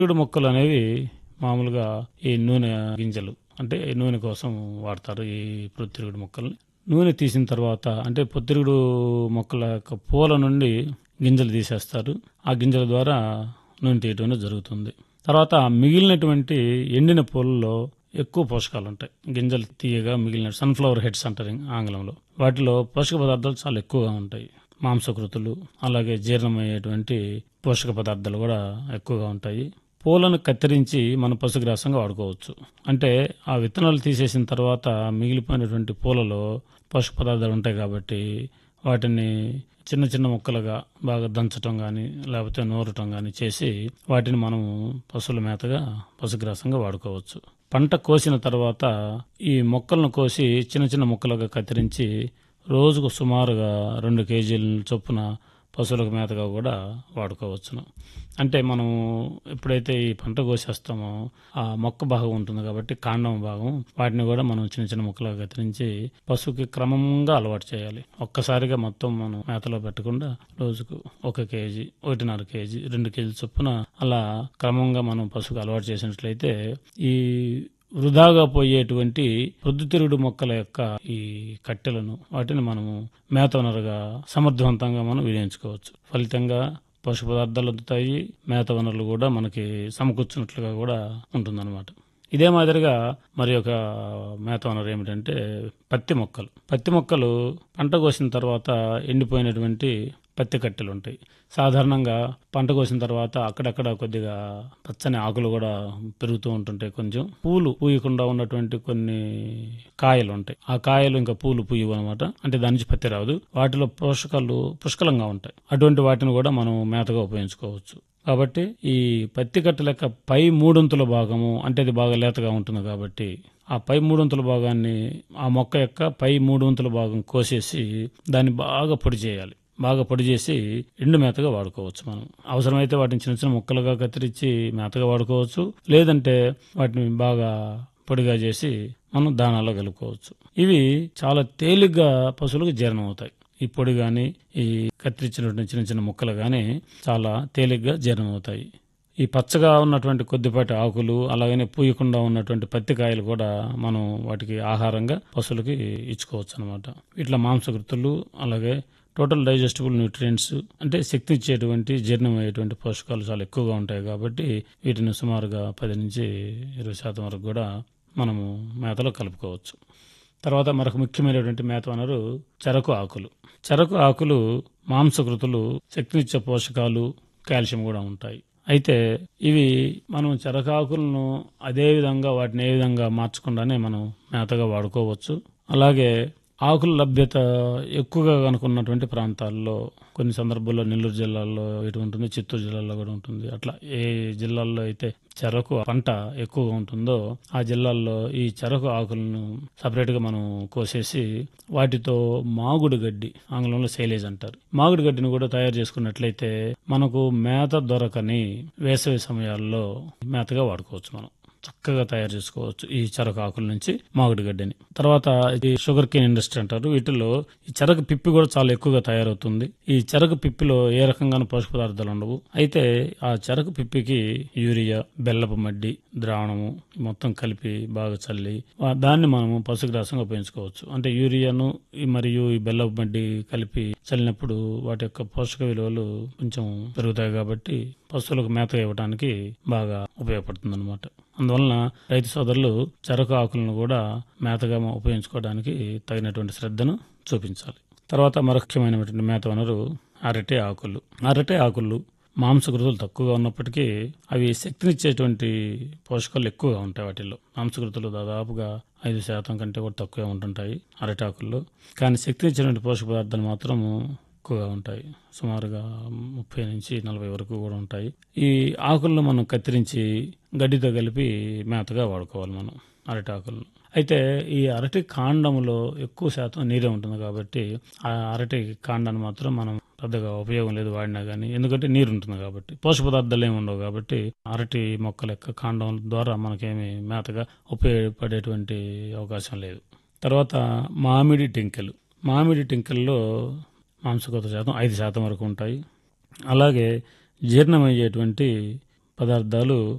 చిక్కుడు మొక్కలు అనేవి మామూలుగా ఈ నూనె గింజలు అంటే ఈ నూనె కోసం వాడతారు ఈ పొత్తిరుగుడు మొక్కల్ని నూనె తీసిన తర్వాత అంటే పొత్తిరుగుడు మొక్కల యొక్క పూల నుండి గింజలు తీసేస్తారు ఆ గింజల ద్వారా నూనె తీయటం అనేది జరుగుతుంది తర్వాత మిగిలినటువంటి ఎండిన పూలలో ఎక్కువ పోషకాలు ఉంటాయి గింజలు తీయగా మిగిలిన సన్ఫ్లవర్ హెడ్స్ అంటారు ఆంగ్లంలో వాటిలో పోషక పదార్థాలు చాలా ఎక్కువగా ఉంటాయి మాంసకృతులు అలాగే జీర్ణమయ్యేటువంటి పోషక పదార్థాలు కూడా ఎక్కువగా ఉంటాయి పూలను కత్తిరించి మనం పశుగ్రాసంగా వాడుకోవచ్చు అంటే ఆ విత్తనాలు తీసేసిన తర్వాత మిగిలిపోయినటువంటి పూలలో పోషక పదార్థాలు ఉంటాయి కాబట్టి వాటిని చిన్న చిన్న ముక్కలుగా బాగా దంచటం కానీ లేకపోతే నూరటం కానీ చేసి వాటిని మనం పశువుల మేతగా పశుగ్రాసంగా వాడుకోవచ్చు పంట కోసిన తర్వాత ఈ మొక్కలను కోసి చిన్న చిన్న ముక్కలుగా కత్తిరించి రోజుకు సుమారుగా రెండు కేజీల చొప్పున పశువులకు మేతగా కూడా వాడుకోవచ్చును అంటే మనం ఎప్పుడైతే ఈ పంట కోసేస్తామో ఆ మొక్క భాగం ఉంటుంది కాబట్టి కాండం భాగం వాటిని కూడా మనం చిన్న చిన్న ముక్కలుగా కత్తిరించి పశువుకి క్రమంగా అలవాటు చేయాలి ఒక్కసారిగా మొత్తం మనం మేతలో పెట్టకుండా రోజుకు ఒక కేజీ ఒకటిన్నర కేజీ రెండు కేజీల చొప్పున అలా క్రమంగా మనం పశువుకు అలవాటు చేసినట్లయితే ఈ వృధాగా పోయేటువంటి ప్రొద్దుతిరుగుడు మొక్కల యొక్క ఈ కట్టెలను వాటిని మనము మేత వనరుగా సమర్థవంతంగా మనం వినియోగించుకోవచ్చు ఫలితంగా పశు పదార్థాలు అందుతాయి మేత వనరులు కూడా మనకి సమకూర్చున్నట్లుగా కూడా ఉంటుందన్నమాట ఇదే మాదిరిగా మరి ఒక మేత వనరు ఏమిటంటే పత్తి మొక్కలు పత్తి మొక్కలు పంట కోసిన తర్వాత ఎండిపోయినటువంటి పత్తి కట్టెలు ఉంటాయి సాధారణంగా పంట కోసిన తర్వాత అక్కడక్కడ కొద్దిగా పచ్చని ఆకులు కూడా పెరుగుతూ ఉంటుంటాయి కొంచెం పూలు పూయకుండా ఉన్నటువంటి కొన్ని కాయలు ఉంటాయి ఆ కాయలు ఇంకా పూలు పూయవు అనమాట అంటే దాని నుంచి పత్తి రాదు వాటిలో పోషకాలు పుష్కలంగా ఉంటాయి అటువంటి వాటిని కూడా మనం మేతగా ఉపయోగించుకోవచ్చు కాబట్టి ఈ పత్తి కట్టెల యొక్క పై మూడొంతుల భాగము అంటే అది బాగా లేతగా ఉంటుంది కాబట్టి ఆ పై మూడొంతుల భాగాన్ని ఆ మొక్క యొక్క పై మూడొంతుల భాగం కోసేసి దాన్ని బాగా పొడి చేయాలి బాగా పొడి చేసి ఎండు మేతగా వాడుకోవచ్చు మనం అవసరమైతే వాటిని చిన్న చిన్న ముక్కలుగా కత్తిరించి మేతగా వాడుకోవచ్చు లేదంటే వాటిని బాగా పొడిగా చేసి మనం దానాలో కలుపుకోవచ్చు ఇవి చాలా తేలిగ్గా పశువులకు జీర్ణం అవుతాయి ఈ పొడి కానీ ఈ కత్తిరించినటువంటి చిన్న చిన్న ముక్కలు కానీ చాలా తేలిగ్గా జీర్ణం అవుతాయి ఈ పచ్చగా ఉన్నటువంటి కొద్దిపాటి ఆకులు అలాగనే పూయకుండా ఉన్నటువంటి పత్తి కాయలు కూడా మనం వాటికి ఆహారంగా పశువులకి ఇచ్చుకోవచ్చు అనమాట ఇట్లా మాంసకృతులు అలాగే టోటల్ డైజెస్టిబుల్ న్యూట్రియంట్స్ అంటే శక్తి ఇచ్చేటువంటి జీర్ణమయ్యేటువంటి పోషకాలు చాలా ఎక్కువగా ఉంటాయి కాబట్టి వీటిని సుమారుగా పది నుంచి ఇరవై శాతం వరకు కూడా మనము మేతలో కలుపుకోవచ్చు తర్వాత మరొక ముఖ్యమైనటువంటి మేత వనరు చెరకు ఆకులు చెరకు ఆకులు మాంసకృతులు శక్తినిచ్చే పోషకాలు కాల్షియం కూడా ఉంటాయి అయితే ఇవి మనం చెరకాకులను అదే విధంగా వాటిని ఏ విధంగా మార్చకుండానే మనం మేతగా వాడుకోవచ్చు అలాగే ఆకుల లభ్యత ఎక్కువగా కనుకున్నటువంటి ప్రాంతాల్లో కొన్ని సందర్భాల్లో నెల్లూరు జిల్లాల్లో ఇటు ఉంటుంది చిత్తూరు జిల్లాలో కూడా ఉంటుంది అట్లా ఏ జిల్లాల్లో అయితే చెరకు పంట ఎక్కువగా ఉంటుందో ఆ జిల్లాల్లో ఈ చెరకు ఆకులను సపరేట్గా మనం కోసేసి వాటితో మాగుడు గడ్డి ఆంగ్లంలో సైలేజ్ అంటారు మాగుడు గడ్డిని కూడా తయారు చేసుకున్నట్లయితే మనకు మేత దొరకని వేసవి సమయాల్లో మేతగా వాడుకోవచ్చు మనం చక్కగా తయారు చేసుకోవచ్చు ఈ చెరకు ఆకుల నుంచి మామిడి గడ్డని తర్వాత ఇది షుగర్ కేన్ ఇండస్ట్రీ అంటారు వీటిలో ఈ చెరకు పిప్పి కూడా చాలా ఎక్కువగా తయారవుతుంది ఈ చెరకు పిప్పిలో ఏ రకంగానూ పోషక పదార్థాలు ఉండవు అయితే ఆ చెరకు పిప్పికి యూరియా బెల్లపు మడ్డి ద్రావణము మొత్తం కలిపి బాగా చల్లి వా- దాన్ని మనము పశుగ్రాసంగా ఉపయోగించుకోవచ్చు అంటే యూరియాను ఈ మరియు ఈ బెల్లపు మడ్డి కలిపి చల్లినప్పుడు వాటి యొక్క పోషక విలువలు కొంచెం పెరుగుతాయి కాబట్టి పశువులకు మేత ఇవ్వడానికి బాగా ఉపయోగపడుతుంది అనమాట అందువలన రైతు సోదరులు చెరకు ఆకులను కూడా మేతగా ఉపయోగించుకోవడానికి తగినటువంటి శ్రద్ధను చూపించాలి తర్వాత మరొఖ్యమైనటువంటి మేత వనరు అరటి ఆకులు అరటి ఆకులు మాంసకృతులు తక్కువగా ఉన్నప్పటికీ అవి శక్తినిచ్చేటువంటి పోషకాలు ఎక్కువగా ఉంటాయి వాటిల్లో మాంసకృతులు దాదాపుగా ఐదు శాతం కంటే కూడా తక్కువే ఉంటుంటాయి అరటాకుల్లో కానీ శక్తినిచ్చేటువంటి పోషక పదార్థాలు మాత్రం ఎక్కువగా ఉంటాయి సుమారుగా ముప్పై నుంచి నలభై వరకు కూడా ఉంటాయి ఈ ఆకులను మనం కత్తిరించి గడ్డితో కలిపి మేతగా వాడుకోవాలి మనం అరటి ఆకులను అయితే ఈ అరటి కాండంలో ఎక్కువ శాతం నీరే ఉంటుంది కాబట్టి ఆ అరటి కాండాన్ని మాత్రం మనం పెద్దగా ఉపయోగం లేదు వాడినా కానీ ఎందుకంటే నీరు ఉంటుంది కాబట్టి పోషక పదార్థాలు ఏమి ఉండవు కాబట్టి అరటి మొక్కల యొక్క కాండం ద్వారా మనకేమి మేతగా ఉపయోగపడేటువంటి అవకాశం లేదు తర్వాత మామిడి టెంకెలు మామిడి టెంకెల్లో మాంసకృత శాతం ఐదు శాతం వరకు ఉంటాయి అలాగే జీర్ణమయ్యేటువంటి పదార్థాలు